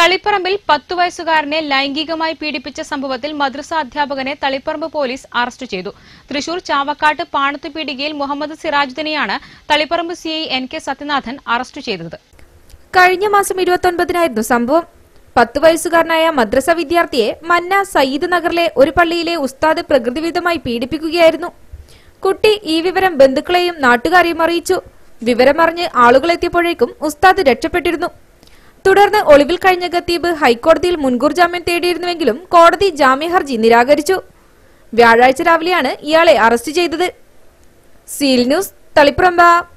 തളിപ്പറമ്പിൽ പത്തു വയസ്സുകാരനെ ലൈംഗികമായി പീഡിപ്പിച്ച സംഭവത്തിൽ മദ്രസ അധ്യാപകനെ തളിപ്പറമ്പ് പോലീസ് അറസ്റ്റ് ചെയ്തു തൃശൂർ ചാവക്കാട്ട് പാണത്ത് പീടികയിൽ മുഹമ്മദ് സിറാജുദ്ദീനെയാണ് Taliparamba CI N K Sathyanathan arrest ചെയ്തത് കഴിഞ്ഞ മാസം ഇരുപത്തൊൻപതിനായിരുന്നു സംഭവം പത്ത് വയസ്സുകാരനായ മദ്രസ വിദ്യാർത്ഥിയെ മന്ന സയ്യിദ് നഗറിലെ ഒരു പള്ളിയിലെ ഉസ്താദ് പ്രകൃതിവിധമായി പീഡിപ്പിക്കുകയായിരുന്നു കുട്ടി ഈ വിവരം ബന്ധുക്കളെയും നാട്ടുകാരെയും അറിയിച്ചു വിവരമറിഞ്ഞ് ആളുകളെത്തിയപ്പോഴേക്കും ഉസ്താദ് രക്ഷപ്പെട്ടിരുന്നു തുടർന്ന് ഒളിവിൽ കഴിഞ്ഞ ഖത്തീബ് ഹൈക്കോടതിയിൽ മുൻകൂർ ജാമ്യം തേടിയിരുന്നുവെങ്കിലും കോടതി ജാമ്യ ഹർജി നിരാകരിച്ചു വ്യാഴാഴ്ച രാവിലെയാണ് ഇയാളെ അറസ്റ്റ് ചെയ്തത് സീൽ ന്യൂസ് തളിപ്പറമ്പ